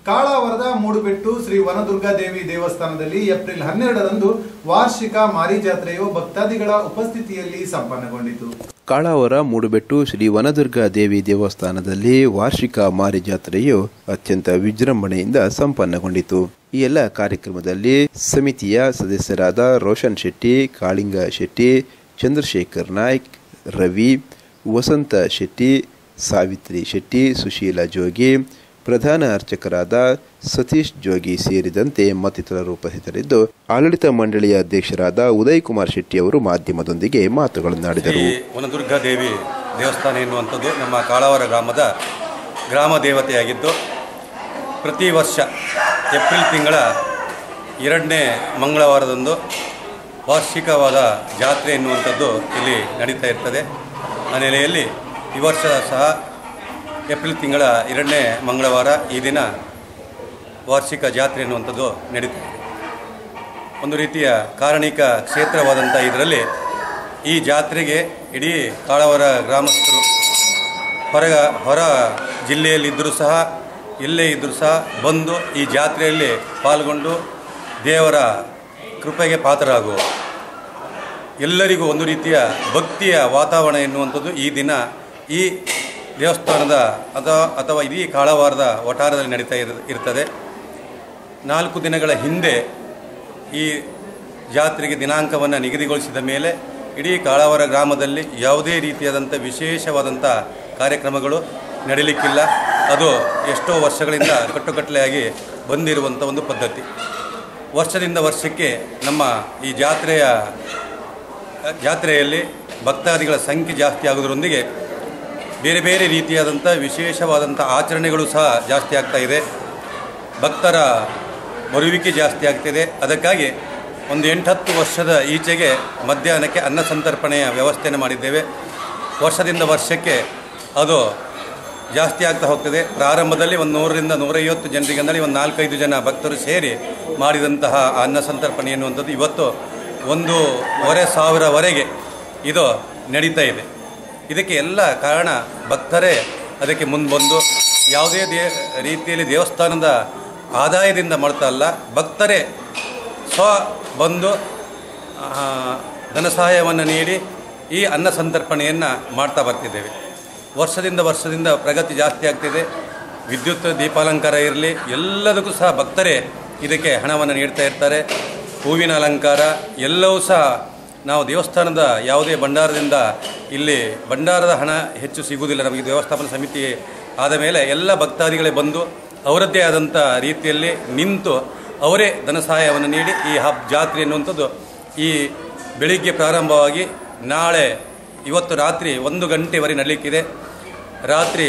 ಕಾಳಾವರದ ಮೂಡುಬೆಟ್ಟು ಶ್ರೀ ವನದುರ್ಗಾ ದೇವಿ ದೇವಸ್ಥಾನದಲ್ಲಿ ಏಪ್ರಿಲ್ ಹನ್ನೆರಡರಂದು ವಾರ್ಷಿಕ ಮಾರಿ ಜಾತ್ರೆಯು ಭಕ್ತಾದಿಗಳ ಉಪಸ್ಥಿತಿಯಲ್ಲಿ ಸಂಪನ್ನಗೊಂಡಿತು ಕಾಳಾವರ ಮೂಡುಬೆಟ್ಟು ಶ್ರೀ ವನದುರ್ಗ ದೇವಿ ದೇವಸ್ಥಾನದಲ್ಲಿ ವಾರ್ಷಿಕ ಮಾರಿ ಜಾತ್ರೆಯು ಅತ್ಯಂತ ವಿಜೃಂಭಣೆಯಿಂದ ಸಂಪನ್ನಗೊಂಡಿತು ಈ ಎಲ್ಲ ಕಾರ್ಯಕ್ರಮದಲ್ಲಿ ಸಮಿತಿಯ ಸದಸ್ಯರಾದ ರೋಷನ್ ಶೆಟ್ಟಿ ಕಾಳಿಂಗ ಶೆಟ್ಟಿ ಚಂದ್ರಶೇಖರ್ ನಾಯ್ಕ್ ರವಿ ವಸಂತ ಶೆಟ್ಟಿ ಸಾವಿತ್ರಿ ಶೆಟ್ಟಿ ಸುಶೀಲ ಜೋಗಿ ಪ್ರಧಾನ ಅರ್ಚಕರಾದ ಸತೀಶ್ ಜೋಗಿ ಸೇರಿದಂತೆ ಮತ್ತಿತರರು ಉಪಸ್ಥಿತರಿದ್ದು ಆಡಳಿತ ಮಂಡಳಿಯ ಅಧ್ಯಕ್ಷರಾದ ಉದಯ್ ಕುಮಾರ್ ಶೆಟ್ಟಿ ಅವರು ಮಾಧ್ಯಮದೊಂದಿಗೆ ಮಾತುಗಳನ್ನಾಡಿದರು ಶ್ರೀ ವನದುರ್ಗಾ ದೇವಿ ದೇವಸ್ಥಾನ ಎನ್ನುವಂಥದ್ದು ನಮ್ಮ ಕಾಳಾವರ ಗ್ರಾಮದ ಗ್ರಾಮ ದೇವತೆಯಾಗಿದ್ದು ಪ್ರತಿ ವರ್ಷ ಏಪ್ರಿಲ್ ತಿಂಗಳ ಎರಡನೇ ಮಂಗಳವಾರದಂದು ವಾರ್ಷಿಕವಾದ ಜಾತ್ರೆ ಎನ್ನುವಂಥದ್ದು ಇಲ್ಲಿ ನಡೀತಾ ಇರ್ತದೆ ಆ ನೆಲೆಯಲ್ಲಿ ಈ ವರ್ಷ ಸಹ ಏಪ್ರಿಲ್ ತಿಂಗಳ ಎರಡನೇ ಮಂಗಳವಾರ ಈ ದಿನ ವಾರ್ಷಿಕ ಜಾತ್ರೆ ಎನ್ನುವಂಥದ್ದು ನಡೀತಾ ಇದೆ ಒಂದು ರೀತಿಯ ಕಾರಣಿಕ ಕ್ಷೇತ್ರವಾದಂಥ ಇದರಲ್ಲಿ ಈ ಜಾತ್ರೆಗೆ ಇಡೀ ಕಾಳವರ ಗ್ರಾಮಸ್ಥರು ಹೊರ ಹೊರ ಜಿಲ್ಲೆಯಲ್ಲಿದ್ದರೂ ಸಹ ಎಲ್ಲೇ ಇದ್ದರೂ ಸಹ ಬಂದು ಈ ಜಾತ್ರೆಯಲ್ಲಿ ಪಾಲ್ಗೊಂಡು ದೇವರ ಕೃಪೆಗೆ ಪಾತ್ರರಾಗುವ ಎಲ್ಲರಿಗೂ ಒಂದು ರೀತಿಯ ಭಕ್ತಿಯ ವಾತಾವರಣ ಎನ್ನುವಂಥದ್ದು ಈ ದಿನ ಈ ದೇವಸ್ಥಾನದ ಅಥವಾ ಅಥವಾ ಇಡೀ ಕಾಳವಾರದ ವಠಾರದಲ್ಲಿ ನಡೀತಾ ಇರ್ ಇರ್ತದೆ ನಾಲ್ಕು ದಿನಗಳ ಹಿಂದೆ ಈ ಜಾತ್ರೆಗೆ ದಿನಾಂಕವನ್ನು ನಿಗದಿಗೊಳಿಸಿದ ಮೇಲೆ ಇಡೀ ಕಾಳಾವರ ಗ್ರಾಮದಲ್ಲಿ ಯಾವುದೇ ರೀತಿಯಾದಂಥ ವಿಶೇಷವಾದಂಥ ಕಾರ್ಯಕ್ರಮಗಳು ನಡೀಲಿಕ್ಕಿಲ್ಲ ಅದು ಎಷ್ಟೋ ವರ್ಷಗಳಿಂದ ಕಟ್ಟುಕಟ್ಟಲೆಯಾಗಿ ಬಂದಿರುವಂಥ ಒಂದು ಪದ್ಧತಿ ವರ್ಷದಿಂದ ವರ್ಷಕ್ಕೆ ನಮ್ಮ ಈ ಜಾತ್ರೆಯ ಜಾತ್ರೆಯಲ್ಲಿ ಭಕ್ತಾದಿಗಳ ಸಂಖ್ಯೆ ಜಾಸ್ತಿ ಆಗೋದ್ರೊಂದಿಗೆ ಬೇರೆ ಬೇರೆ ರೀತಿಯಾದಂಥ ವಿಶೇಷವಾದಂಥ ಆಚರಣೆಗಳು ಸಹ ಜಾಸ್ತಿ ಆಗ್ತಾ ಇದೆ ಭಕ್ತರ ಬರುವಿಕೆ ಜಾಸ್ತಿ ಆಗ್ತಿದೆ ಅದಕ್ಕಾಗಿ ಒಂದು ಎಂಟತ್ತು ವರ್ಷದ ಈಚೆಗೆ ಮಧ್ಯಾಹ್ನಕ್ಕೆ ಅನ್ನ ಸಂತರ್ಪಣೆಯ ವ್ಯವಸ್ಥೆಯನ್ನು ಮಾಡಿದ್ದೇವೆ ವರ್ಷದಿಂದ ವರ್ಷಕ್ಕೆ ಅದು ಜಾಸ್ತಿ ಆಗ್ತಾ ಹೋಗ್ತದೆ ಪ್ರಾರಂಭದಲ್ಲಿ ಒಂದು ನೂರರಿಂದ ನೂರೈವತ್ತು ಜನರಿಗೆ ಅಂದರೆ ಒಂದು ನಾಲ್ಕೈದು ಜನ ಭಕ್ತರು ಸೇರಿ ಮಾಡಿದಂತಹ ಆ ಅನ್ನ ಸಂತರ್ಪಣೆ ಎನ್ನುವಂಥದ್ದು ಇವತ್ತು ಒಂದೂವರೆ ಸಾವಿರವರೆಗೆ ಇದು ನಡೀತಾ ಇದೆ ಇದಕ್ಕೆ ಎಲ್ಲ ಕಾರಣ ಭಕ್ತರೇ ಅದಕ್ಕೆ ಮುಂದೆ ಬಂದು ಯಾವುದೇ ದೇ ರೀತಿಯಲ್ಲಿ ದೇವಸ್ಥಾನದ ಆದಾಯದಿಂದ ಮಾಡ್ತಾ ಅಲ್ಲ ಭಕ್ತರೇ ಸ್ವ ಬಂದು ಆ, ಧನ ಸಹಾಯವನ್ನು ನೀಡಿ ಈ ಅನ್ನ ಸಂತರ್ಪಣೆಯನ್ನು ಮಾಡ್ತಾ ಬರ್ತಿದ್ದೇವೆ ವರ್ಷದಿಂದ ವರ್ಷದಿಂದ ಪ್ರಗತಿ ಜಾಸ್ತಿ ಆಗ್ತಿದೆ ವಿದ್ಯುತ್ ದೀಪಾಲಂಕಾರ ಇರಲಿ ಎಲ್ಲದಕ್ಕೂ ಸಹ ಭಕ್ತರೇ ಇದಕ್ಕೆ ಹಣವನ್ನು ನೀಡ್ತಾ ಇರ್ತಾರೆ ಹೂವಿನ ಅಲಂಕಾರ ಎಲ್ಲವೂ ಸಹ ನಾವು ದೇವಸ್ಥಾನದ ಯಾವುದೇ ಭಂಡಾರದಿಂದ ಇಲ್ಲಿ ಭಂಡಾರದ ಹಣ ಹೆಚ್ಚು ಸಿಗುವುದಿಲ್ಲ ನಮಗೆ ದೇವಸ್ಥಾಪನಾ ಸಮಿತಿ ಆದ ಮೇಲೆ ಎಲ್ಲ ಭಕ್ತಾದಿಗಳೇ ಬಂದು ಅವರದ್ದೇ ಆದಂಥ ರೀತಿಯಲ್ಲಿ ನಿಂತು ಅವರೇ ಧನ ಸಹಾಯವನ್ನು ನೀಡಿ ಈ ಹಬ್ ಜಾತ್ರೆ ಎನ್ನುವಂಥದ್ದು ಈ ಬೆಳಿಗ್ಗೆ ಪ್ರಾರಂಭವಾಗಿ ನಾಳೆ ಇವತ್ತು ರಾತ್ರಿ ಒಂದು ಗಂಟೆವರೆಗೆ ನಡೀಲಿಕ್ಕಿದೆ ರಾತ್ರಿ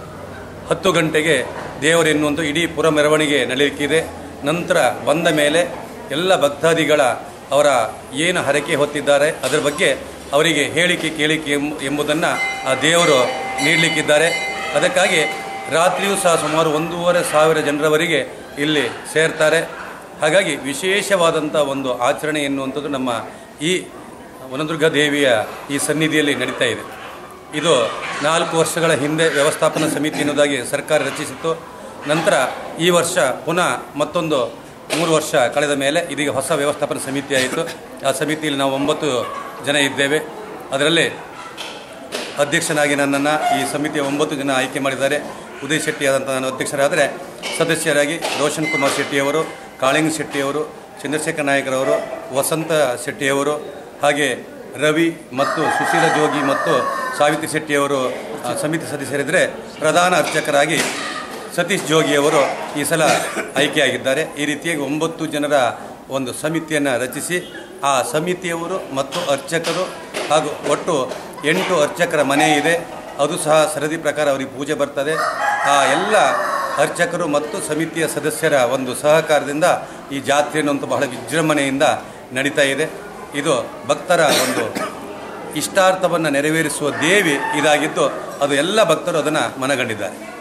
ಹತ್ತು ಗಂಟೆಗೆ ದೇವರು ಎನ್ನುವಂಥ ಇಡೀ ಪುರ ಮೆರವಣಿಗೆ ನಡೀಲಿಕ್ಕಿದೆ ನಂತರ ಬಂದ ಮೇಲೆ ಎಲ್ಲ ಭಕ್ತಾದಿಗಳ ಅವರ ಏನು ಹರಕೆ ಹೊತ್ತಿದ್ದಾರೆ ಅದರ ಬಗ್ಗೆ ಅವರಿಗೆ ಹೇಳಿಕೆ ಕೇಳಿಕೆ ಎಂಬ ಎಂಬುದನ್ನು ಆ ದೇವರು ನೀಡಲಿಕ್ಕಿದ್ದಾರೆ ಅದಕ್ಕಾಗಿ ರಾತ್ರಿಯೂ ಸಹ ಸುಮಾರು ಒಂದೂವರೆ ಸಾವಿರ ಜನರವರೆಗೆ ಇಲ್ಲಿ ಸೇರ್ತಾರೆ ಹಾಗಾಗಿ ವಿಶೇಷವಾದಂಥ ಒಂದು ಆಚರಣೆ ಎನ್ನುವಂಥದ್ದು ನಮ್ಮ ಈ ವನದುರ್ಗ ದೇವಿಯ ಈ ಸನ್ನಿಧಿಯಲ್ಲಿ ನಡೀತಾ ಇದೆ ಇದು ನಾಲ್ಕು ವರ್ಷಗಳ ಹಿಂದೆ ವ್ಯವಸ್ಥಾಪನಾ ಸಮಿತಿ ಎನ್ನುವುದಾಗಿ ಸರ್ಕಾರ ರಚಿಸಿತ್ತು ನಂತರ ಈ ವರ್ಷ ಪುನಃ ಮತ್ತೊಂದು ಮೂರು ವರ್ಷ ಕಳೆದ ಮೇಲೆ ಇದೀಗ ಹೊಸ ವ್ಯವಸ್ಥಾಪನಾ ಸಮಿತಿ ಆಯಿತು ಆ ಸಮಿತಿಯಲ್ಲಿ ನಾವು ಒಂಬತ್ತು ಜನ ಇದ್ದೇವೆ ಅದರಲ್ಲಿ ಅಧ್ಯಕ್ಷನಾಗಿ ನನ್ನನ್ನು ಈ ಸಮಿತಿಯ ಒಂಬತ್ತು ಜನ ಆಯ್ಕೆ ಮಾಡಿದ್ದಾರೆ ಉದಯ್ ಶೆಟ್ಟಿ ಆದಂಥ ನಾನು ಅಧ್ಯಕ್ಷರಾದರೆ ಸದಸ್ಯರಾಗಿ ರೋಷನ್ ಕುಮಾರ್ ಶೆಟ್ಟಿಯವರು ಕಾಳಿಂಗ್ ಶೆಟ್ಟಿಯವರು ಚಂದ್ರಶೇಖರ್ ನಾಯಕರವರು ವಸಂತ ಶೆಟ್ಟಿಯವರು ಹಾಗೆ ರವಿ ಮತ್ತು ಸುಶೀಲ ಜೋಗಿ ಮತ್ತು ಸಾವಿತ್ರಿ ಶೆಟ್ಟಿಯವರು ಆ, ಸಮಿತಿ ಸದಸ್ಯರಿದ್ದರೆ ಪ್ರಧಾನ ಅರ್ಚಕರಾಗಿ ಸತೀಶ್ ಜೋಗಿಯವರು ಈ ಸಲ ಆಯ್ಕೆಯಾಗಿದ್ದಾರೆ ಈ ರೀತಿಯಾಗಿ ಒಂಬತ್ತು ಜನರ ಒಂದು ಸಮಿತಿಯನ್ನು ರಚಿಸಿ ಆ ಸಮಿತಿಯವರು ಮತ್ತು ಅರ್ಚಕರು ಹಾಗೂ ಒಟ್ಟು ಎಂಟು ಅರ್ಚಕರ ಮನೆ ಇದೆ ಅದು ಸಹ ಸರದಿ ಪ್ರಕಾರ ಅವರಿಗೆ ಪೂಜೆ ಬರ್ತದೆ ಆ ಎಲ್ಲ ಅರ್ಚಕರು ಮತ್ತು ಸಮಿತಿಯ ಸದಸ್ಯರ ಒಂದು ಸಹಕಾರದಿಂದ ಈ ಜಾತ್ರೆ ಅನ್ನುವಂಥ ಬಹಳ ವಿಜೃಂಭಣೆಯಿಂದ ನಡೀತಾ ಇದೆ ಇದು ಭಕ್ತರ ಒಂದು ಇಷ್ಟಾರ್ಥವನ್ನು ನೆರವೇರಿಸುವ ದೇವಿ ಇದಾಗಿದ್ದು ಅದು ಎಲ್ಲ ಭಕ್ತರು ಅದನ್ನು ಮನಗಂಡಿದ್ದಾರೆ